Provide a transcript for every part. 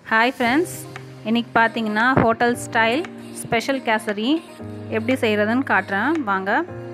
hi friends இன்றைக்கி பார்த்தீங்கன்னா hotel style special kesari எப்படி செய்கிறதுன்னு காட்டுறேன் வாங்க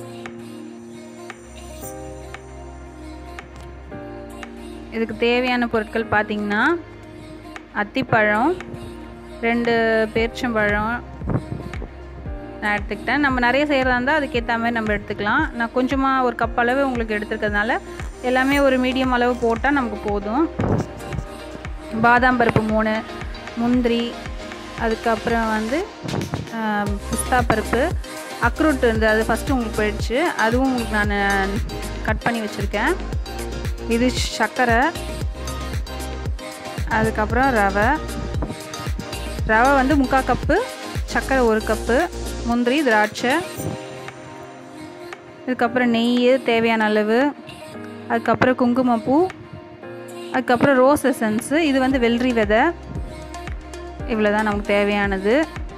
இதுக்கு தேவையான பொருட்கள் பார்த்தீங்கன்னா அத்திப்பழம் ரெண்டு பேரிச்சம்பழம் நான் எடுத்துக்கிட்டேன் நம்ம நிறைய செய்கிறதா இருந்தால் அதுக்கேற்ற மாதிரி நம்ம எடுத்துக்கலாம் நான் கொஞ்சமாக ஒரு கப் அளவு உங்களுக்கு எடுத்துருக்கிறதுனால எல்லாமே ஒரு மீடியம் அளவு போட்டால் நமக்கு போதும் பாதாம் பருப்பு மூணு முந்திரி அதுக்கப்புறம் வந்து பிஸ்தா பருப்பு அக்ரூட் இருந்தது அது ஃபஸ்ட்டு உங்களுக்கு போயிடுச்சு அதுவும் உங்களுக்கு நான் கட் பண்ணி வச்சுருக்கேன் இது சர்க்கரை அதுக்கப்புறம் ரவை ரவை வந்து முக்கால் கப்பு சர்க்கரை ஒரு கப்பு முந்திரி திராட்சை அதுக்கப்புறம் நெய் தேவையான அளவு அதுக்கப்புறம் குங்குமப்பூ அதுக்கப்புறம் ரோஸ் எசன்ஸு இது வந்து வெள்ளரி விதை இவ்வளோ தான் நமக்கு தேவையானது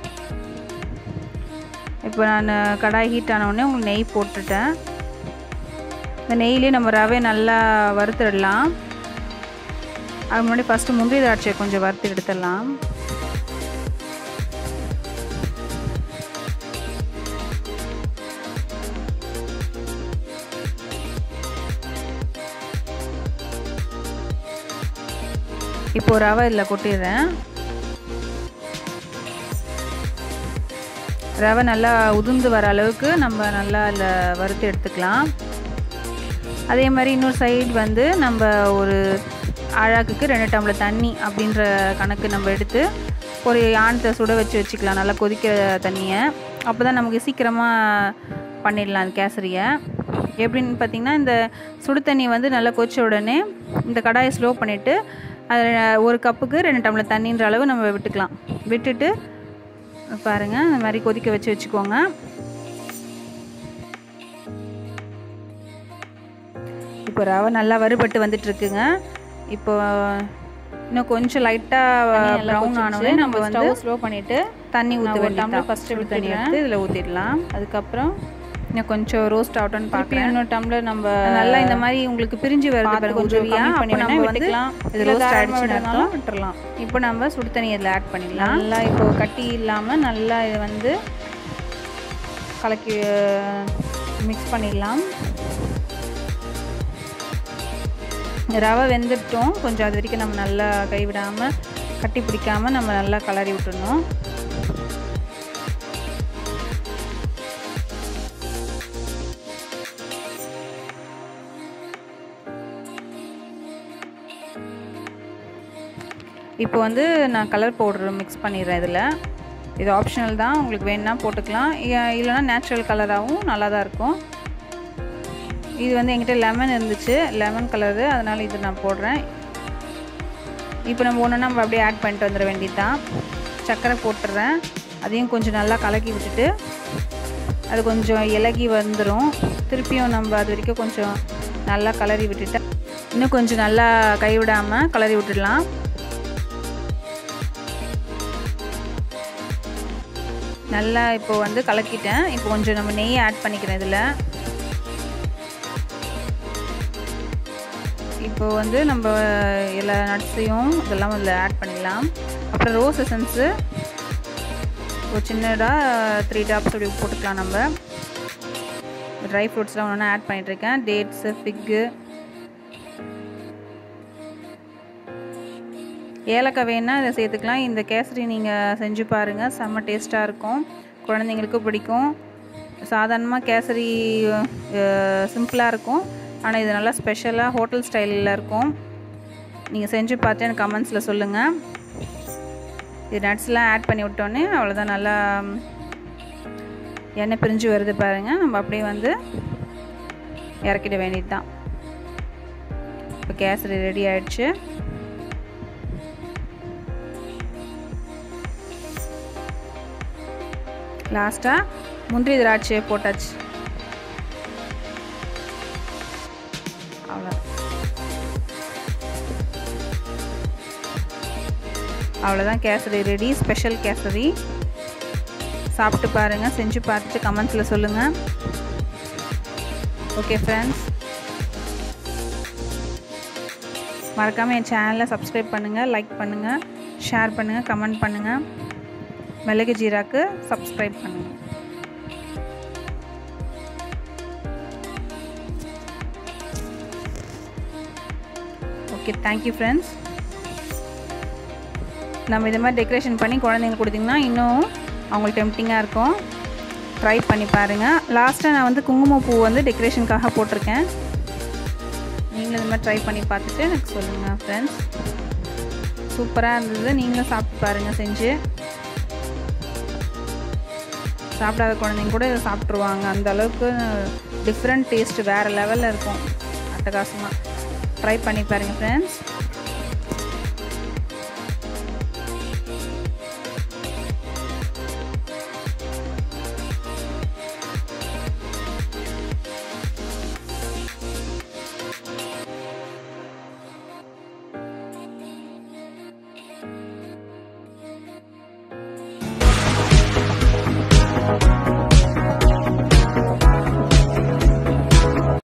இப்போ நான் கடாய் ஹீட் ஆனவுடனே உங்களுக்கு நெய் போட்டுட்டேன் இந்த நெய்லேயே நம்ம ரவை நல்லா வறுத்துடலாம் அது முன்னாடி ஃபஸ்ட்டு முந்திரி திராட்சையை கொஞ்சம் வறுத்து எடுத்துடலாம் இப்போ ரவை இதில் கொட்டிடுறேன் ரவை நல்லா உதிர்ந்து வர அளவுக்கு நம்ம நல்லா அதில் வறுத்து எடுத்துக்கலாம் அதே மாதிரி இன்னொரு சைடு வந்து நம்ம ஒரு அழகுக்கு ரெண்டு டம்ளர் தண்ணி அப்படின்ற கணக்கு நம்ம எடுத்து ஒரு யானத்தை சுட வச்சு வச்சுக்கலாம் நல்லா கொதிக்கிற தண்ணியை அப்போ தான் நமக்கு சீக்கிரமாக பண்ணிடலாம் அந்த கேசரியை எப்படின்னு பார்த்திங்கன்னா இந்த சுடு தண்ணி வந்து நல்லா கொதிச்ச உடனே இந்த கடாயை ஸ்லோ பண்ணிவிட்டு அதில் ஒரு கப்புக்கு ரெண்டு டம்ளர் தண்ணின்ற அளவு நம்ம விட்டுக்கலாம் விட்டுட்டு பாருங்கள் இந்த மாதிரி கொதிக்க வச்சு வச்சுக்கோங்க இப்போ ரவை நல்லா வறுபட்டு வந்துட்டுருக்குங்க இப்போ இன்னும் கொஞ்சம் லைட்டாக ப்ரௌன் ஆனோடனே நம்ம வந்து ஸ்லோ பண்ணிவிட்டு தண்ணி ஊற்ற வேண்டாம் ஃபஸ்ட்டு தண்ணி எடுத்து இதில் ஊற்றிடலாம் அதுக்கப்புறம் இன்னும் கொஞ்சம் ரோஸ்ட் ஆகட்டும்னு பார்க்குறேன் இன்னொரு டம்ளர் நம்ம நல்லா இந்த மாதிரி உங்களுக்கு பிரிஞ்சு வருது பாருங்க உதவியாக அப்போ நம்ம வந்து இது ரோஸ்ட் ஆகிடுச்சுனாலும் விட்டுறலாம் இப்போ நம்ம சுடு தண்ணி இதில் ஆட் பண்ணிடலாம் நல்லா இப்போ கட்டி இல்லாமல் நல்லா இது வந்து கலக்கி மிக்ஸ் பண்ணிடலாம் ரவை வெந்துட்டோம் கொஞ்சம் அது வரைக்கும் நம்ம நல்லா கைவிடாமல் கட்டி பிடிக்காமல் நம்ம நல்லா கலரி விட்டுடணும் இப்போ வந்து நான் கலர் பவுடர் மிக்ஸ் பண்ணிடுறேன் இதில் இது ஆப்ஷனல் தான் உங்களுக்கு வேணுன்னா போட்டுக்கலாம் இல்லைனா நேச்சுரல் கலராகவும் நல்லா தான் இருக்கும் இது வந்து என்கிட்ட லெமன் இருந்துச்சு லெமன் கலரு அதனால் இது நான் போடுறேன் இப்போ நம்ம ஒன்று நம்ம அப்படியே ஆட் பண்ணிட்டு வந்துட வேண்டியது தான் சர்க்கரை போட்டுடுறேன் அதையும் கொஞ்சம் நல்லா கலக்கி விட்டுட்டு அது கொஞ்சம் இலகி வந்துடும் திருப்பியும் நம்ம அது வரைக்கும் கொஞ்சம் நல்லா கலரி விட்டுட்டு இன்னும் கொஞ்சம் நல்லா கைவிடாமல் கலரி விட்டுடலாம் நல்லா இப்போ வந்து கலக்கிட்டேன் இப்போ கொஞ்சம் நம்ம நெய் ஆட் பண்ணிக்கிறேன் இதில் இப்போ வந்து நம்ம எல்லா நட்ஸையும் இதெல்லாம் இதில் ஆட் பண்ணிடலாம் அப்புறம் ரோஸ் எசன்ஸு ஒரு சின்னதாக த்ரீ டாப்ஸ் அப்படி போட்டுக்கலாம் நம்ம ட்ரை ஃப்ரூட்ஸ்லாம் ஒன்று ஆட் பண்ணிகிட்ருக்கேன் டேட்ஸு ஃபிக்கு ஏலக்காய் வேணால் இதை சேர்த்துக்கலாம் இந்த கேசரி நீங்கள் செஞ்சு பாருங்கள் செம்ம டேஸ்ட்டாக இருக்கும் குழந்தைங்களுக்கும் பிடிக்கும் சாதாரணமாக கேசரி சிம்பிளாக இருக்கும் ஆனால் இது நல்லா ஸ்பெஷலாக ஹோட்டல் ஸ்டைலில் இருக்கும் நீங்கள் செஞ்சு பார்த்து எனக்கு கமெண்ட்ஸில் சொல்லுங்கள் இது நட்ஸ்லாம் ஆட் பண்ணி விட்டோன்னே அவ்வளோதான் நல்லா எண்ணெய் பிரிஞ்சு வருது பாருங்கள் நம்ம அப்படியே வந்து இறக்கிட வேண்டியது தான் இப்போ கேசரி ரெடி ஆயிடுச்சு லாஸ்ட்டாக முந்திரி திராட்சையை போட்டாச்சு அவ்வளோ அவ்வளோதான் கேசரி ரெடி ஸ்பெஷல் கேசரி சாப்பிட்டு பாருங்கள் செஞ்சு பார்த்துட்டு கமெண்ட்ஸில் சொல்லுங்கள் ஓகே ஃப்ரெண்ட்ஸ் மறக்காமல் என் சேனலை சப்ஸ்கிரைப் பண்ணுங்கள் லைக் பண்ணுங்கள் ஷேர் பண்ணுங்கள் கமெண்ட் பண்ணுங்கள் மிளகு ஜீராக்கு சப்ஸ்கிரைப் பண்ணுங்கள் ஓகே தேங்க்யூ ஃப்ரெண்ட்ஸ் நம்ம இது மாதிரி டெக்கரேஷன் பண்ணி குழந்தைங்களுக்கு கொடுத்திங்கன்னா இன்னும் அவங்களுக்கு டெம்டிங்காக இருக்கும் ட்ரை பண்ணி பாருங்கள் லாஸ்ட்டாக நான் வந்து குங்குமப்பூ வந்து டெக்கரேஷனுக்காக போட்டிருக்கேன் நீங்களும் இது மாதிரி ட்ரை பண்ணி பார்த்துட்டு எனக்கு சொல்லுங்கள் ஃப்ரெண்ட்ஸ் சூப்பராக இருந்தது நீங்களும் சாப்பிட்டு பாருங்கள் செஞ்சு சாப்பிடாத குழந்தைங்க கூட இதை சாப்பிட்ருவாங்க அந்த அளவுக்கு டிஃப்ரெண்ட் டேஸ்ட் வேறு லெவலில் இருக்கும் அட்டகாசமாக ட்ரை பண்ணி பாருங்கள் ஃப்ரெண்ட்ஸ்